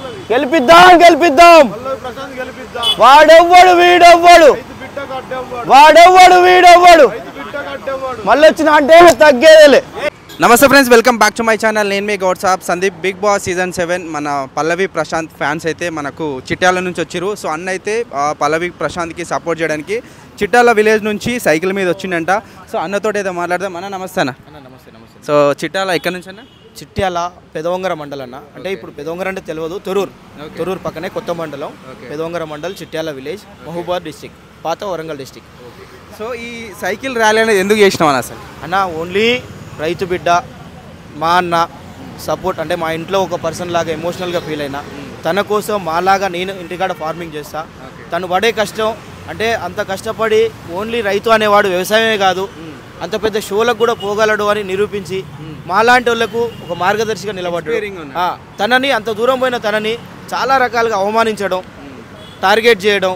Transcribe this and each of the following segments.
గెలిపిద్దాం గెలిపిద్దాం పల్లవి ప్రశాంత్ గెలిపిద్దాం వాడెవ్వడు వీడెవ్వడు రైతు బిడ్డ కట్టేవాడు వాడెవ్వడు వీడెవ్వడు రైతు బిడ్డ కట్టేవాడు మళ్ళొచ్చిన అంటే తగ్గేదేలే నమస్తే friends welcome back to my channel నేను మీ గౌడ్ సాబ్ Sandeep Bigg Boss season seven మన పల్లవి ప్రశాంత్ ఫ్యాన్స్ అయితే మనకు చిట్యాల నుంచి వచ్చిరు సో అన్న అయితే ఆ, పల్లవి ప్రశాంత్కి సపోర్ట్ చేయడానికి చిట్యాల విలేజ్ నుంచి సైకిల్ మీద వచ్చిండంట సో అన్నతోటి అయితే మాట్లాడదాం అన్న నమస్తే అన్న నమస్తే నమస్తే సో చిట్యాల ఎక్కడి నుంచి అన్న చిట్యాల పెదవంగర మండలం అన్న అంటే ఇప్పుడు పెదవంగర అంటే తెలియదు తొరూరు తొరూరు పక్కనే కొత్త మండలం పెదవంగర మండల్ చిట్యాల విలేజ్ మహబూబాద్ డిస్టిక్ పాత వరంగల్ డిస్టిక్ సో ఈ సైకిల్ ర్యాలీ అనేది ఎందుకు చేసినాం అన్న అసలు అన్న ఓన్లీ రైతు బిడ్డ మా అన్న సపోర్ట్ అంటే మా ఇంట్లో ఒక పర్సన్ లాగా ఎమోషనల్గా ఫీల్ అయినా తన కోసం మాలాగా నేను ఇంటికాడ ఫార్మింగ్ చేస్తా తను పడే కష్టం అంటే అంత కష్టపడి ఓన్లీ రైతు అనేవాడు వ్యవసాయమే కాదు అంత పెద్ద షోలకు కూడా పోగలడు అని నిరూపించి మాలాంటి వాళ్ళకు ఒక మార్గదర్శిగా నిలబడ్డాడు Inspiring ఉన్నాడు. ఆ, తనని అంత దూరం పోయిన తనని చాలా రకాలుగా అవమానించడం టార్గెట్ చేయడం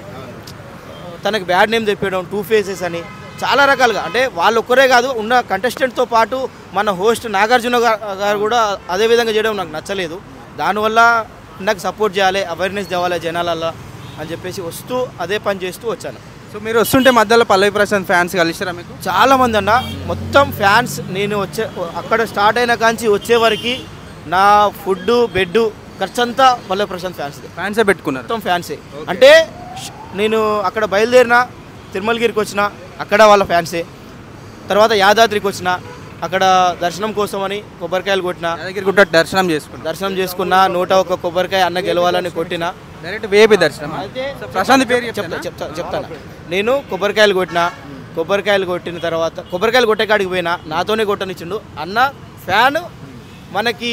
తనకి బ్యాడ్ నేమ్ చెప్పడం టూ ఫేసెస్ అని చాలా రకాలుగా అంటే వాళ్ళు ఒక్కరే కాదు ఉన్న కంటెస్టెంట్తో పాటు మన హోస్ట్ నాగార్జున గా- గారు కూడా అదే విధంగా చేయడం నాకు నచ్చలేదు దానివల్ల నాకు సపోర్ట్ చేయాలి అవేర్నెస్ తేవాలి జనాలల్లో అని చెప్పేసి వస్తూ అదే పని చేస్తూ వచ్చాను సో మీరు వస్తుంటే మధ్యలో పల్లవి ప్రశాంత్ ఫ్యాన్స్ కలిసారా మీకు చాలా మంది అన్న మొత్తం ఫ్యాన్స్ నేను వచ్చే అక్కడ స్టార్ట్ అయిన కాంచి వచ్చే వరకు నా ఫుడ్ బెడ్ ఖర్చంతా పల్లె ప్రశాంత్ ఫ్యాన్స్ది ఫ్యాన్సే పెట్టుకున్నారు మొత్తం ఫ్యాన్సే అంటే ష్- నేను అక్కడ బయలుదేరిన తిరుమలగిరికి వచ్చిన అక్కడ వాళ్ళ ఫ్యాన్సే తర్వాత యాదాద్రికి వచ్చిన అక్కడ దర్శనం కోసమని కొబ్బరికాయలు కొట్టిన యాదగిరి గుట్ట దర్శనం చేసుకున్నారు దర్శనం చేసుకున్న నూట ఒక కొబ్బరికాయ అన్న గెలవాలని కొట్టిన డైరెక్ట్ వేపి దర్శనం అయితే సో ప్రశాంత్ పేరు చెప్తా చెప్తానా? చెప్తా చెప్తాను నేను కొబ్బరికాయలు కొట్టిన కొబ్బరికాయలు కొట్టిన తర్వాత కొబ్బరికాయలు కొట్టే కాడికి పోయినా నాతోనే కొట్టనిచ్చిండు అన్న ఫ్యాన్ మనకి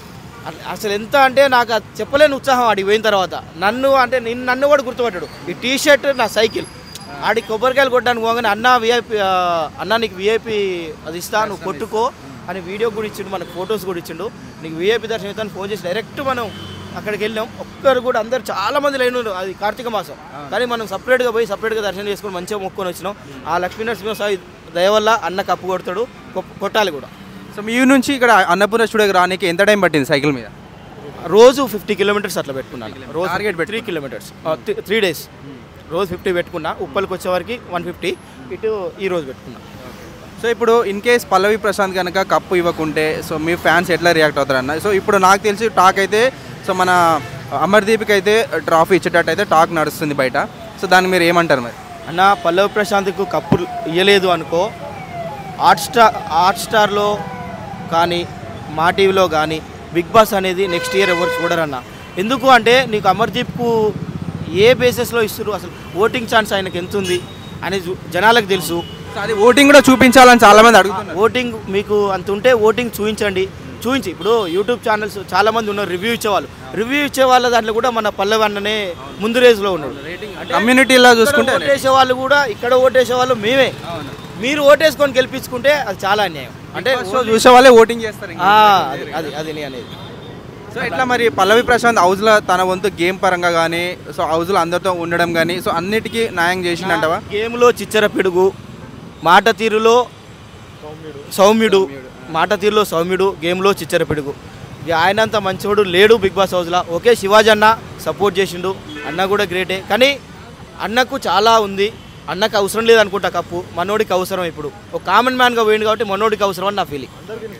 అ- అసలు ఎంత అంటే నాకు అది చెప్పలేని ఉత్సాహం ఆడికి పోయిన తర్వాత నన్ను అంటే నిన్ను నన్ను కూడా గుర్తుపట్టాడు ఈ టీ షర్ట్ నా సైకిల్ ఆడి కొబ్బరికాయలు కొట్టడానికి పోగానే అన్న విఐపి అన్న నీకు విఐపి అది ఇస్తా నువ్వు కొట్టుకో అని వీడియో కూడా ఇచ్చిండు మనకు ఫొటోస్ కూడా ఇచ్చిండు నీకు విఐపి దర్శనం ఇస్తాను ఫోన్ చేసి డైరెక్ట్ మనం అక్కడికి వెళ్ళాం ఒక్కరు కూడా అందరు చాలా మంది లైన్ ఉన్నారు అది కార్తీక మాసం కానీ మనం సపరేట్గా పోయి సపరేట్గా దర్శనం చేసుకుని మంచిగా మొక్కుకొని వచ్చినాం ఆ లక్ష్మీ నరసింహ స్వామి దయ వల్ల అన్న కప్పు కొడతాడు కొ- కొట్టాలి కూడా సో మీ నుంచి ఇక్కడ అన్నపూర్ణ స్టూడియోకి రానికి ఎంత టైం పట్టింది సైకిల్ మీద రోజు ఫిఫ్టీ కిలోమీటర్స్ అట్లా పెట్టుకున్నాను రోజు Target three kilometres three days రోజు ఫిఫ్టీ పెట్టుకున్నా ఉప్పల్కి వచ్చే వరకు వన్ ఫిఫ్టీ ఇటు ఈ రోజు పెట్టుకున్నా సో ఇప్పుడు ఇన్ కేస్ పల్లవి ప్రశాంత్ కనుక కప్పు ఇవ్వకుంటే సో మీ ఫ్యాన్స్ ఎట్లా రియాక్ట్ అవుతారన్న సో ఇప్పుడు నాకు తెలిసి టాక్ అయితే సో మన అమర్దీప్కి అయితే ట్రాఫీ ఇచ్చేటట్టు అయితే టాక్ నడుస్తుంది బయట సో దాన్ని మీరు ఏమంటారు మరి అన్న పల్లవి ప్రశాంత్కు కప్పు ఇయ్యలేదు అనుకో హాట్ స్టార్ హాట్ స్టార్లో కానీ మా టీవీలో కానీ బిగ్ బాస్ అనేది నెక్స్ట్ ఇయర్ ఎవరు చూడరన్న ఎందుకు అంటే నీకు అమర్దీప్కు ఏ బేసిస్లో ఇస్తారు అసలు ఓటింగ్ ఛాన్స్ ఆయనకి ఎంత ఉంది అనేది జు- జనాలకు తెలుసు సో అది ఓటింగ్ కూడా చూపించాలని చాలా మంది అడుగుతున్నారు ఓటింగ్ మీకు అంత ఉంటే ఓటింగ్ చూపించండి చూపించి ఇప్పుడు యూట్యూబ్ ఛానల్స్ చాలా మంది ఉన్నారు రివ్యూ ఇచ్చేవాళ్ళు రివ్యూ ఇచ్చే వాళ్ళ దాంట్లో కూడా మన పల్లవి అన్ననే ముందు రేజ్లో ఉన్నాడు కమ్యూనిటీలో చూసుకుంటే ఇక్కడ ఓటేసే వాళ్ళు కూడా ఇక్కడ ఓటేసే వాళ్ళు మేమే మీరు ఓటేసుకొని గెలిపించుకుంటే అది చాలా అన్యాయం అంటే సో చూసే వాళ్ళే ఓటింగ్ చేస్తారు ఇంకా. ఆ, అది అది అది నేను అనేది సో ఇట్లా మరి పల్లవి ప్రశాంత్ హౌస్లో తన వంతు గేమ్ పరంగా కానీ సో హౌస్లో అందరితో ఉండడం కానీ సో అన్నిటికీ న్యాయం చేసిండంటవా గేమ్లో చిచ్చర పిడుగు మాట తీరులో సౌమ్యుడు మాట తీరులో సౌమ్యుడు గేమ్లో చిచ్చర పిడుగు ఇక ఆయనంత మంచోడు లేడు బిగ్ బాస్ హౌస్లో ఓకే శివాజీ అన్న సపోర్ట్ చేసిండు అన్న కూడా గ్రేటే కానీ అన్నకు చాలా ఉంది అన్నకు అవసరం లేదనుకుంటా కప్పు మనోడికి అవసరం ఇప్పుడు ఒక కామన్ మ్యాన్గా పోయింది కాబట్టి మనోడికి అవసరం అని నా ఫీలింగ్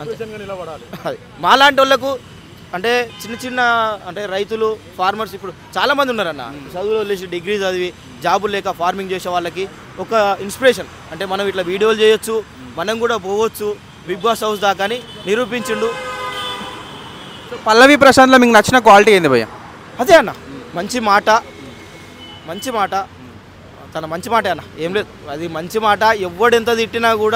అది మాలాంటి వాళ్ళకు అంటే చిన్న చిన్న అంటే రైతులు ఫార్మర్స్ ఇప్పుడు చాలా మంది ఉన్నారన్న చదువులు వదిలేసి డిగ్రీ చదివి జాబులు లేక ఫార్మింగ్ చేసే వాళ్ళకి ఒక ఇన్స్పిరేషన్ అంటే మనం ఇట్లా వీడియోలు చేయొచ్చు మనం కూడా పోవచ్చు బిగ్ బాస్ హౌస్ దాకా అని నిరూపించిండు సో పల్లవి ప్రశాంత్లో మీకు నచ్చిన క్వాలిటీ ఏంది భయ్య అదే అన్న మంచి మాట మంచి మాట తన మంచి మాట అన్న ఏం లేదు అది మంచి మాట ఎవడెంత తిట్టినా కూడా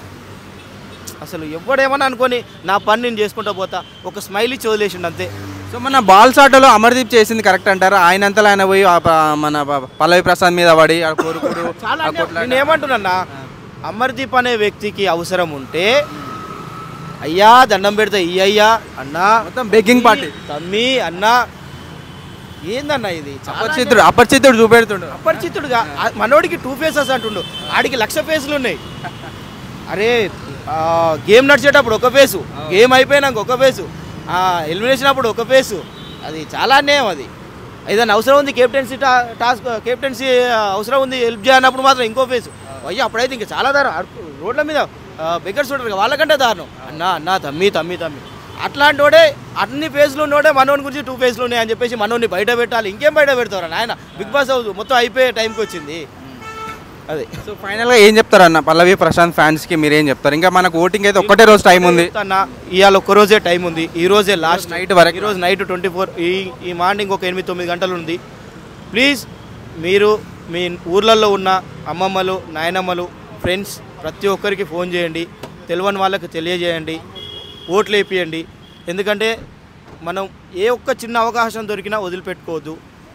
అసలు ఎవడేమని అనుకొని నా పని నేను చేసుకుంటా పోతా ఒక స్మైల్ ఇచ్చి వదిలేసిండు అంతే సో మన బాల్స్ ఆటోలో అమర్దీప్ చేసింది కరెక్ట్ అంటారా ఆయనంతలో ఆయన పోయి ఆ ప- మన ప- పల్లవి ప్రసాద్ మీద పడి ఆ కోరుకుడు చాలా ఆ అంటే కొట్లాట. నేను ఏమంటున్నా అమర్దీప్ అనే వ్యక్తికి అవసరం ఉంటే అయ్యా దండం పెడితే ఈ అయ్యా అన్నా మొత్తం బెగ్గింగ్ పార్టీ తమ్మి అన్నా ఏందన్నా ఇది చాలా అపరిచితుడు అపరిచితుడు చూపెడుతుండు అపరిచితుడుగా ఆ మనోడికి టూ ఫేసెస్ అంటుండు ఆడికి లక్ష ఫేసులు ఉన్నాయి అరే ఆ, గేమ్ నడిచేటప్పుడు ఒక ఫేసు గేమ్ అయిపోయినాక ఒక ఫేసు ఎలిమినేషన్ అప్పుడు ఒక ఫేసు అది చాలా అన్యాయం అది ఏదైనా అవసరం ఉంది కెప్టెన్సీ టా టాస్క్ కెప్టెన్సీ అవసరం ఉంది హెల్ప్ చేయనప్పుడు మాత్రం ఇంకో ఫేస్ అయ్యో అప్పుడైతే ఇంకా చాలా దారుణం అడుపు- రోడ్ల మీద బెగ్గర్స్ ఉంటారు కదా, వాళ్ళకంటే దారుణం అన్న అన్న తమ్మి తమ్మి తమ్మి అట్లాంటి వాడే అన్ని ఫేజ్లు ఉన్నోడే మనోని గురించి టూ ఫేజ్లు ఉన్నాయి అని చెప్పేసి మనోని బయట పెట్టాలి ఇంకేం బయట పెడతారు ఆయన బిగ్ బాస్ హౌస్ మొత్తం అయిపోయే టైంకి వచ్చింది అదే సో ఫైనల్గా ఏం చెప్తారు అన్న పల్లవి ప్రశాంత్ ఫ్యాన్స్కి మీరు ఏం చెప్తారు ఇంకా మనకు ఓటింగ్ అయితే ఒక్కటే రోజు టైం ఉంది అన్న ఇవాళ ఒక్క రోజే టైం ఉంది ఈ రోజే లాస్ట్ నైట్ వరకు. ఈ రోజు నైట్ ట్వంటీ ఫోర్ ఈ ఈ మార్నింగ్ ఒక ఎనిమిది తొమ్మిది గంటలు ఉంది ప్లీజ్ మీరు మీ ఊర్లలో ఉన్న అమ్మమ్మలు నాయనమ్మలు ఫ్రెండ్స్ ప్రతి ఒక్కరికి ఫోన్ చేయండి తెలియని వాళ్ళకి తెలియజేయండి ఓట్లు వేపియండి ఎందుకంటే మనం ఏ ఒక్క చిన్న అవకాశం దొరికినా వదిలిపెట్టుకోవద్దు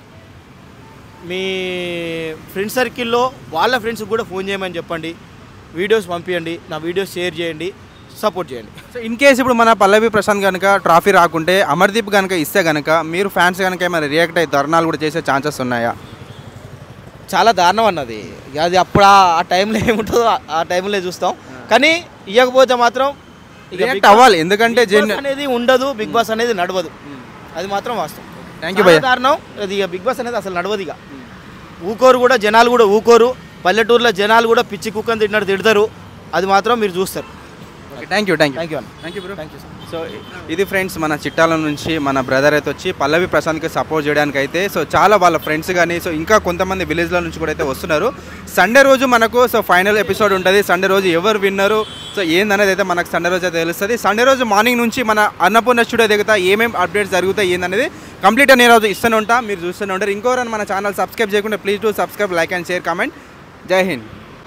మీ ఫ్రెండ్ సర్కిల్లో వాళ్ళ ఫ్రెండ్స్కి కూడా ఫోన్ చేయమని చెప్పండి వీడియోస్ పంపించండి నా వీడియోస్ షేర్ చేయండి సపోర్ట్ చేయండి సో ఇన్ కేస్ ఇప్పుడు మన పల్లవి ప్రశాంత్ కనుక ట్రాఫీ రాకుంటే అమర్దీప్ కనుక ఇస్తే కనుక మీరు ఫ్యాన్స్ కనుక ఏమైనా రియాక్ట్ అయ్యి ధర్నాలు కూడా చేసే ఛాన్సెస్ ఉన్నాయా చాలా దారుణం అన్నది ఇక అది అప్పుడు ఆ- ఆ టైంలో ఏముంటుందో ఆ- ఆ టైంలో చూస్తాం కానీ ఇవ్వకపోతే మాత్రం ఇక రియాక్ట్ Big Boss- అవ్వాలి ఎందుకంటే Big Boss జెన్యు అనేది ఉండదు బిగ్ బాస్ అనేది నడవదు అది మాత్రం వాస్తవం థ్యాంక్ యూ చాలా భయ్య దారుణం అది ఇక బిగ్ బాస్ అనేది అసలు నడవదు ఇక ఊకోరు కూడా జనాలు కూడా ఊకోరు పల్లెటూరులో జనాలు కూడా పిచ్చి కుక్కని తిట్టినట్టు తిడతారు అది మాత్రం మీరు చూస్తారు thank you thank you thank you అన్న thank you bro thank you so ఇది ఫ్రెండ్స్ మన చిట్టాల నుంచి మన బ్రదర్ అయితే వచ్చి పల్లవి ప్రశాంత్కి సపోర్ట్ చేయడానికి అయితే సో చాలా వాళ్ళ ఫ్రెండ్స్ కానీ సో ఇంకా కొంతమంది విలేజ్ల నుంచి కూడా అయితే వస్తున్నారు సండే రోజు మనకు సో ఫైనల్ ఎపిసోడ్ ఉంటుంది సండే రోజు ఎవరు విన్నరు సో ఏందనేది అయితే మనకు సండే రోజు అయితే తెలుస్తుంది సండే రోజు మార్నింగ్ నుంచి మన అన్నపూర్ణ స్టూడియో దిగుతా ఏమేమి అప్డేట్స్ జరుగుతాయి ఏందనేది కంప్లీట్గా నేను రోజు ఇస్తూనే ఉంటా మీరు చూస్తూనే ఉంటారు ఇంకోరైనా మన ఛానల్ సబ్స్క్రైబ్ చేయకుండా please do subscribe like and share comment జై హింద్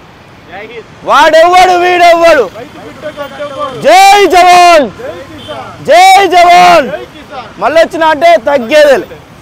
వాడెవ్వడు వీడెవ్వడు జై జవాన్ జై జవాన్ మళ్ళీ వచ్చిన అంటే తగ్గేది